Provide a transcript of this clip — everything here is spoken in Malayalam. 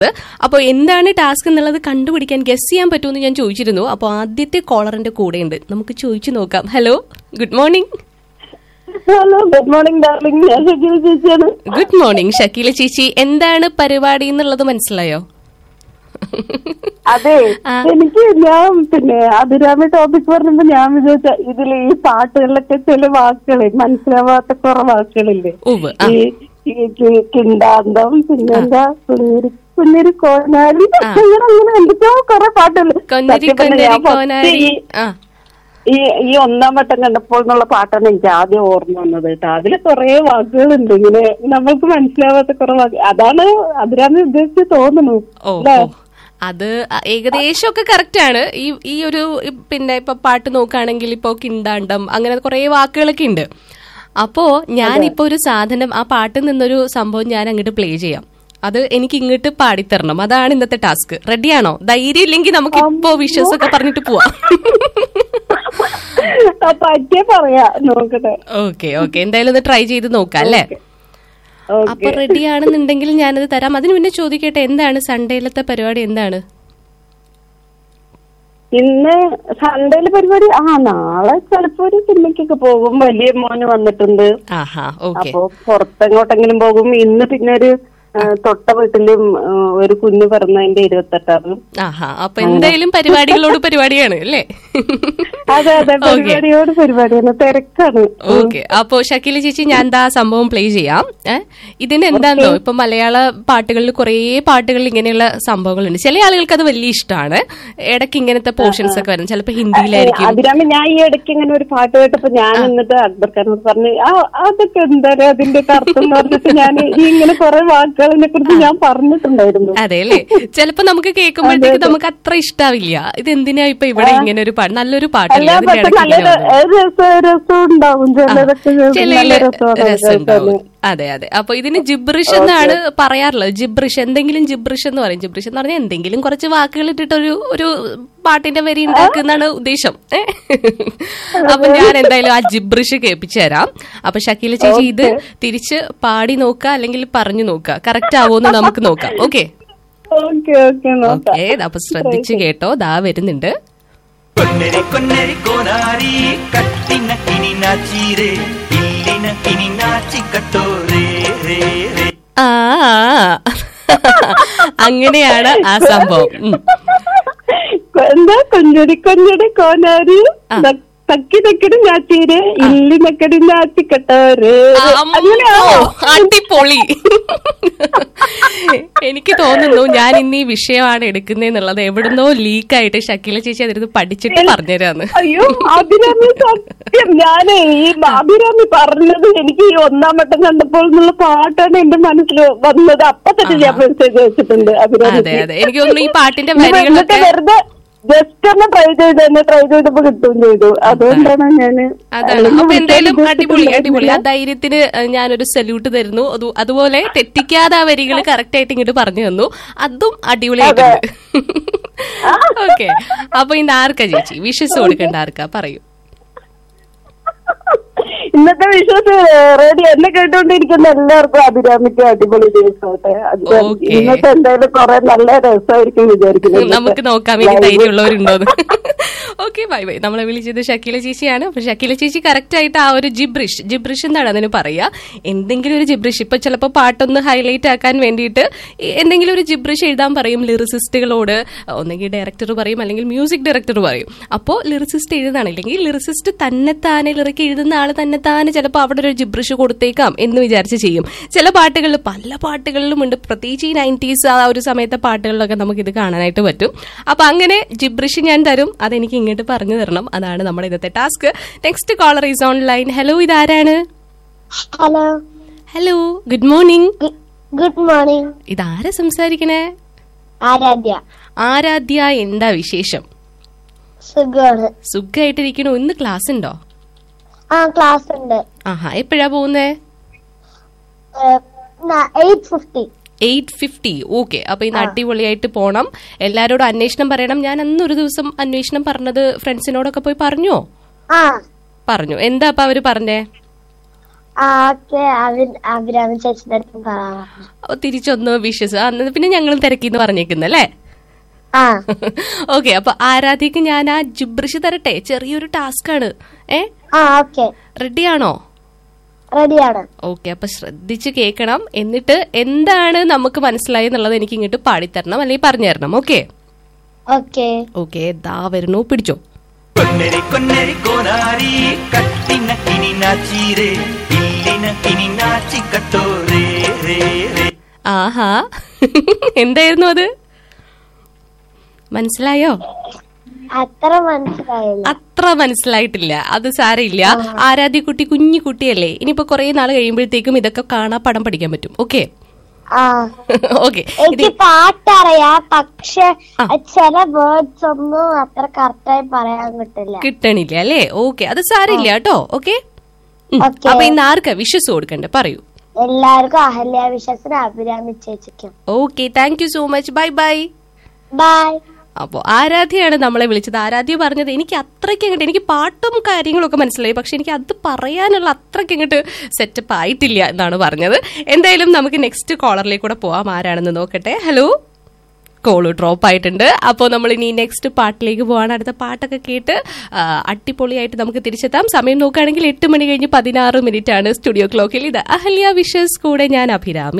അപ്പോൾ എന്താണ് ടാസ്ക് എന്നുള്ളത് കണ്ടുപിടിക്കാൻ ഗസ് ചെയ്യാൻ പറ്റുമെന്ന് ഞാൻ ചോദിച്ചിരുന്നു അപ്പോൾ ആദ്യത്തെ കോളറിന്റെ കൂടെയുണ്ട് നമുക്ക് ചോദിച്ചു നോക്കാം hello good morning hello good morning darling ഞാൻ ഷക്കീല ചേച്ചിയാണ് ഗുഡ് മോർണിംഗ് ഷക്കീല ചേച്ചി എന്താണ് പരിപാടി എന്നുള്ളത് മനസ്സിലായോ അതെ ആ. എനിക്ക് ഞാൻ പിന്നെ അഭിരാമി ടോപ്പിക് പറഞ്ഞപ്പോ ഞാൻ വിചാരിച്ച ഇതിൽ ഈ പാട്ടുകളിലൊക്കെ ചില വാക്കുകളെ മനസ്സിലാവാത്ത കുറെ വാക്കുകളില്ലേ ഉവ് ആ ഈ ഈ കി- കിണ്ടാന്തം പിന്നെന്താ കുഞ്ഞിരി കുഞ്ഞിരി കോനാരി അങ്ങനെ അങ്ങനെ എന്തൊക്കെയോ കുറെ പാട്ടുകൾ കൊന്നരി സത്യം പറഞ്ഞാ കൊന്നരി ഞാൻ first കോനാരി ഈ ആ ഈ ഈ ഒന്നാം വട്ടം കണ്ടപ്പോൾ എന്നുള്ള പാട്ടാണ് എനിക്ക് ആദ്യം ഓർമ്മ വന്നത് കേട്ടോ അതിൽ കുറെ വാക്കുകളുണ്ട് ഇങ്ങനെ നമ്മൾക്ക് മനസ്സിലാവാത്ത കുറെ വാക്ക് അതാണ് അഭിരാമി ഉദ്ദേശിച്ച് തോന്നുന്നു ഓ അല്ലേ? ഓ. അത് ഏകദേശം ഒക്കെ കറക്റ്റ് ആണ് ഈ ഈ ഒരു ഇ- പിന്നെ ഇപ്പൊ പാട്ട് നോക്കുകയാണെങ്കിൽ ഇപ്പോ കിണ്ടാണ്ടം അങ്ങനെ കുറെ വാക്കുകളൊക്കെ ഉണ്ട് അപ്പോ ഞാനിപ്പോ ഒരു സാധനം ആ പാട്ടിൽ നിന്നൊരു സംഭവം ഞാൻ അങ്ങോട്ട് പ്ലേ ചെയ്യാം അത് എനിക്ക് ഇങ്ങോട്ട് പാടിത്തരണം അതാണ് ഇന്നത്തെ ടാസ്ക് റെഡിയാണോ ധൈര്യം ഇല്ലെങ്കിൽ നമുക്ക് ഇപ്പോ വിഷസ് ഒക്കെ പറഞ്ഞിട്ട് പോവാം ആ പറ്റിയ പറയാ നോക്കട്ടെ ഓക്കെ ഓക്കെ എന്തായാലും ഒന്ന് ട്രൈ ചെയ്ത് നോക്കാം അല്ലേ അപ്പൊ ഓക്കെ റെഡി ആണെന്നുണ്ടെങ്കിൽ ഞാനത് തരാം അതിന് മുന്നേ ചോദിക്കട്ടെ എന്താണ് സൺഡേയിലത്തെ പരിപാടി എന്താണ് ഇന്ന് സൺഡേയിലെ പരിപാടി ആ നാളെ ചിലപ്പോ ഒരു സിനിമയ്ക്കൊക്കെ പോകും വലിയ മോന് വന്നിട്ടുണ്ട് ആഹാ ഓക്കെ അപ്പൊ പുറത്തെങ്ങോട്ടെങ്കിലും പോകും ഇന്ന് പിന്നെ ഒരു ആ, തൊട്ട വീട്ടിലും ആ, ഒരു കുഞ്ഞ് പിറന്നതിന്റെ ഇരുപത്തെട്ടാണ് ആഹാ അപ്പൊ എന്തായാലും പരിപാടികളോട് പരിപാടിയാണ് അല്ലേ അതെ അതെ ഓക്കെ പരിപാടിയോട് പരിപാടിയാണ് തിരക്കാണ് ഓക്കെ അപ്പോ ഷക്കീല ചേച്ചി ഞാൻ ദാ സംഭവം പ്ലേ ചെയ്യാം ഏ ഇതിന് എന്താന്നോ ഇപ്പൊ മലയാള പാട്ടുകളിൽ കുറേ പാട്ടുകളിൽ ഇങ്ങനെയുള്ള സംഭവങ്ങളുണ്ട് ചില ആളുകൾക്ക് അത് വലിയ ഇഷ്ടമാണ് ഇടയ്ക്ക് ഇങ്ങനത്തെ പോർഷൻസ് ഒക്കെ വരും ചിലപ്പോ ഹിന്ദിയിലായിരിക്കും അഭിരാമി ഞാൻ ഈ ഇടയ്ക്ക് ഇങ്ങനെ ഒരു പാട്ട് കേട്ടപ്പോ ഞാൻ എന്നിട്ട് അക്ബർ ഖാനോട് പറഞ്ഞു ആ അതൊക്കെ എന്താ അതിന്റെ അർത്ഥം എന്ന് പറഞ്ഞിട്ട് ഞാൻ ഈ ഇങ്ങനെ കുറെ വാക്കുകളെ കുറിച്ച് ഞാൻ പറഞ്ഞിട്ടുണ്ടായിരുന്നു അതെ അല്ലേ ചിലപ്പോ നമുക്ക് കേൾക്കുമ്പോഴത്തേക്ക് നമുക്ക് അത്ര ഇഷ്ടാവില്ല ഇത് എന്തിനാ ഇപ്പൊ ഇവിടെ ഇങ്ങനെ ഒരു പാട്ട് നല്ലൊരു പാട്ടല്ലേ അല്ല അതിന്റെ പക്ഷെ ഇടയ്ക്ക് നല്ല ഇങ്ങനെ വന്നത്? രസം രസം ഉണ്ടാവും ചിലതൊക്കെ കേൾക്കുമ്പോൾ നല്ല ചിലയില് രസമാണ് രസമുണ്ടാവും അതെ അതെ അപ്പൊ ഇതിന് ജിബ്രിഷ് എന്നാണ് പറയാറുള്ളത് ജിബ്രിഷ് എന്തെങ്കിലും ജിബ്രിഷ് എന്ന് പറയും ജിബ്രിഷ് എന്ന് പറഞ്ഞാൽ എന്തെങ്കിലും കുറച്ച് വാക്കുകൾ ഇട്ടിട്ട് ഒരു ഒരു പാട്ടിന്റെ വരി ഉണ്ടാക്കുന്നതാണ് ഉദ്ദേശം ഏ? അപ്പൊ ഞാൻ എന്തായാലും ആ ജിബ്രിഷ് കേൾപ്പിച്ചു തരാം അപ്പൊ ഷക്കീല ചേച്ചി ഇത് തിരിച്ച് പാടി നോക്കുക അല്ലെങ്കിൽ പറഞ്ഞു നോക്കുക കറക്റ്റ് ആവോന്ന് നമുക്ക് നോക്കാം ഓക്കെ ഓക്കെ ഓക്കെ നോക്കാം ഓക്കെ അപ്പൊ ശ്രദ്ധിച്ച് കേട്ടോ ദാ വരുന്നുണ്ട് കൊന്നരി കൊന്നരി കോനാരി കട്ടിന കിനി നാച്ചിരേ ഇല്ലിന കിനി നാച്ചി കട്ടോരേ രേ രേ ആ അങ്ങനെയാണ് ആ സംഭവം ഉം. എന്താ കൊഞ്ചടി കൊഞ്ചടി കോനാരി തക്കി തക്കിടി ഞാച്ചീര് ഇല്ലി നക്കടി നാച്ചിക്കട്ടോര് അമ്മോ, അടിപൊളി എനിക്ക് തോന്നുന്നു ഞാൻ ഇന്ന് ഈ വിഷയമാണ് എടുക്കുന്നതെന്നുള്ളത് എവിടുന്നോ ലീക്കായിട്ട് ഷക്കീല ചേച്ചി അതിരുന്ന് പഠിച്ചിട്ട് പറഞ്ഞുതരാന്ന് അയ്യോ അഭിരാമി സത്യം ഞാനേ ഈ അഭിരാമി പറഞ്ഞത് എനിക്ക് ഈ ഒന്നാം വട്ടം കണ്ടപ്പോൾ എന്നുള്ള പാട്ടാണ് എന്റെ മനസ്സിൽ വന്നത് അപ്പൊ തന്നെ ഞാൻ മെസ്സേജ് വെച്ചിട്ടുണ്ട് അഭിരാമി അതെ അതെ എനിക്ക് തോന്നുന്നു ഈ പാട്ടിന്റെ എന്നിട്ട് വരികളൊക്കെ വെറുതെ ജസ്റ്റ് ഒന്ന് ട്രൈ ചെയ്ത് തന്നെ ട്രൈ ചെയ്തപ്പോ കിട്ടുകയും ചെയ്തു അതുകൊണ്ടാണ് ഞാന് അതാണ് അല്ലെങ്കിൽ അപ്പൊ എന്തായാലും വിളിക്കാൻ അടിപൊളി അടിപൊളി ആ ഉദ്ദേശിച്ചിട്ടുണ്ടായിരുന്നില്ല. ധൈര്യത്തിന് ഏഹ്, ഞാനൊരു സല്യൂട്ട് തരുന്നു അത്- അതുപോലെ തെറ്റിക്കാതെ ആ വരികൾ കറക്റ്റ് ആയിട്ട് ഇങ്ങോട്ട് പറഞ്ഞു തന്നു അതും അടിപൊളിയായിട്ടുണ്ട് ഓക്കെ അപ്പൊ ഇന്ന് ആർക്കാ ചേച്ചി വിഷസ് കൊടുക്കണ്ട ആർക്കാ പറയൂ ഇന്നത്തെ വിശ്വാസം റേഡിയോ എന്നെ കേട്ടോണ്ടിരിക്കുന്ന എല്ലാവർക്കും അഭിരാമിക്ക് അടിപൊളി ദിവസമാട്ടെ അത് ഓക്കേ. ഇന്നത്തെ എന്തായാലും കുറെ നല്ല രസമായിരിക്കും വിചാരിക്കുന്നത് നമുക്ക് നോക്കാം ഇനി ധൈര്യമുള്ളവരുണ്ടോന്ന് ഓക്കെ ബൈ ബൈ നമ്മളെ വിളിച്ചത് ഷക്കീല ചേച്ചിയാണ് അപ്പൊ ഷക്കീല ചേച്ചി കറക്റ്റ് ആയിട്ട് ആ ഒരു ജിബ്രിഷ് ജിബ്രിഷ് എന്താണ് അതിന് പറയാ എന്തെങ്കിലും ഒരു ജിബ്രിഷ് ഇപ്പൊ ചിലപ്പോൾ പാട്ടൊന്ന് ഹൈലൈറ്റ് ആക്കാൻ വേണ്ടിയിട്ട് ഈ എന്തെങ്കിലും ഒരു ജിബ്രിഷ് എഴുതാൻ പറയും ലിറിസിസ്റ്റുകളോട് ഒന്നെങ്കിൽ ഡയറക്ടർ പറയും അല്ലെങ്കിൽ മ്യൂസിക് ഡയറക്ടർ പറയും അപ്പോൾ ലിറിസിസ്റ്റ് എഴുതാണ് ഇല്ലെങ്കിൽ ലിറിസിസ്റ്റ് തന്നെത്താനെ ലിറിക്ക് എഴുതുന്ന ആൾ തന്നെത്താനെ ചിലപ്പോൾ അവിടെ ഒരു ജിബ്രിഷ് കൊടുത്തേക്കാം എന്ന് വിചാരിച്ച് ചെയ്യും ചില പാട്ടുകളിൽ പല പാട്ടുകളിലും ഉണ്ട് പ്രത്യേകിച്ച് ഈ നയൻറ്റീസ് ആ ഒരു സമയത്തെ പാട്ടുകളിലൊക്കെ നമുക്ക് ഇത് കാണാനായിട്ട് പറ്റും അപ്പൊ അങ്ങനെ ജിബ്രിഷ് ഞാൻ തരും അതെനിക്ക് ഇങ്ങോട്ട് പറഞ്ഞു തരണം അതാണ് നമ്മുടെ ഇന്നത്തെ task next caller is online hello ഇതാരാണ് hello hello good morning good morning ഇതാരാ സംസാരിക്കണേ ആരാധ്യ ആരാധ്യ എന്താ വിശേഷം സുഖമാണ് സുഖമായിട്ടിരിക്കണോ ഇന്ന് ക്ലാസ് ഉണ്ടോ ആ ക്ലാസ് ഉണ്ട് ആഹാ എപ്പോഴാ പോകുന്നേ eight fifty eight fifty okay അപ്പൊ ഇന്ന് അടിപൊളിയായിട്ട് പോണം എല്ലാരോടും അന്വേഷണം പറയണം ഞാൻ അന്ന് ഒരു ദിവസം അന്വേഷണം പറഞ്ഞത് ഫ്രണ്ട്സിനോടൊക്കെ പോയി പറഞ്ഞോ ആ പറഞ്ഞു എന്താ അപ്പൊ അവര് പറഞ്ഞേ ആ ഓക്കെ അഭിരാമി ചേച്ചിന്റെ അടുത്തും പറയാം അപ്പൊ തിരിച്ചൊന്ന് വിഷസ് അന്ന് പിന്നെ ഞങ്ങളും തിരക്കിന്ന് പറഞ്ഞേക്കുന്നല്ലേ ആ ഓക്കെ അപ്പൊ ആരാധ്യക്ക് ഞാൻ ആ ജിബ്രിഷ് തരട്ടെ ചെറിയൊരു ടാസ്ക് ആണ് ഏ ആ ഓക്കെ റെഡിയാണോ റെഡിയാണ് ഓക്കെ അപ്പൊ ശ്രദ്ധിച്ച് കേൾക്കണം എന്നിട്ട് എന്താണ് നമുക്ക് മനസ്സിലായി എന്നുള്ളത് എനിക്ക് ഇങ്ങോട്ട് പാടിത്തരണം അല്ലെങ്കിൽ പറഞ്ഞു തരണം ഓക്കെ ഓക്കെ ഓക്കെ ദാ വരുന്നു പിടിച്ചോ കൊന്നരി കൊന്നരി കോനാരി കട്ടിന കിനി നാച്ചീരേ ഇല്ലിന കിനി നാച്ചി കട്ടോ രേ രേ രേ ആഹാ എന്തായിരുന്നു അത് മനസ്സിലായോ അത്ര മനസ്സിലായില്ല അത്ര മനസ്സിലായിട്ടില്ല അത് സാരമില്ല ആരാധ്യക്കുട്ടി കുഞ്ഞു കുട്ടിയല്ലേ ഇനിയിപ്പോ കുറെ നാൾ കഴിയുമ്പോഴത്തേക്കും ഇതൊക്കെ കാണാ പടം പഠിക്കാൻ പറ്റും ഓക്കെ ആ ഓക്കെ എനിക്ക് പാട്ടറിയാം പക്ഷെ ആ. ചില വേർഡ്സ് ഒന്നും അത്ര കറക്റ്റായി പറയാൻ കിട്ടില്ല കിട്ടണില്ല അല്ലേ ഓക്കെ അത് സാരമില്ല കേട്ടോ ഓക്കെ Okay. അപ്പൊ ഇന്ന് ആർക്കാ വിശ്വസ് കൊടുക്കണ്ടേ പറയൂ എല്ലാവർക്കും അഹല്യ വിശ്വസിന് അഭിരാമി ചേച്ചിക്കും okay thank you so much bye bye bye അപ്പോൾ ആരാധ്യയാണ് നമ്മളെ വിളിച്ചത് ആരാധ്യ പറഞ്ഞത് എനിക്ക് അത്രയ്ക്ക് അങ്ങോട്ട് എനിക്ക് പാട്ടും കാര്യങ്ങളും ഒക്കെ മനസ്സിലായി പക്ഷെ എനിക്ക് അത് പറയാനുള്ള അത്രയ്ക്ക് അങ്ങോട്ട് സെറ്റപ്പ് ആയിട്ടില്ല എന്നാണ് പറഞ്ഞത് എന്തായാലും നമുക്ക് നെക്സ്റ്റ് കോളറിലേക്ക് കൂടെ പോവാം ആരാണെന്ന് നോക്കട്ടെ ഹലോ കോള് ഡ്രോപ്പ് ആയിട്ടുണ്ട് അപ്പോൾ നമ്മൾ ഇനി നെക്സ്റ്റ് പാട്ടിലേക്ക് പോവാണ് അടുത്ത പാട്ടൊക്കെ കേട്ട് ആ, അടിപൊളിയായിട്ട് നമുക്ക് തിരിച്ചെത്താം സമയം നോക്കുകയാണെങ്കിൽ എട്ട് മണി കഴിഞ്ഞ് പതിനാറ് മിനിറ്റ് ആണ് സ്റ്റുഡിയോ ക്ലോക്കിൽ ഇത് അഹല്യ വിഷസ് കൂടെ ഞാൻ അഭിരാമി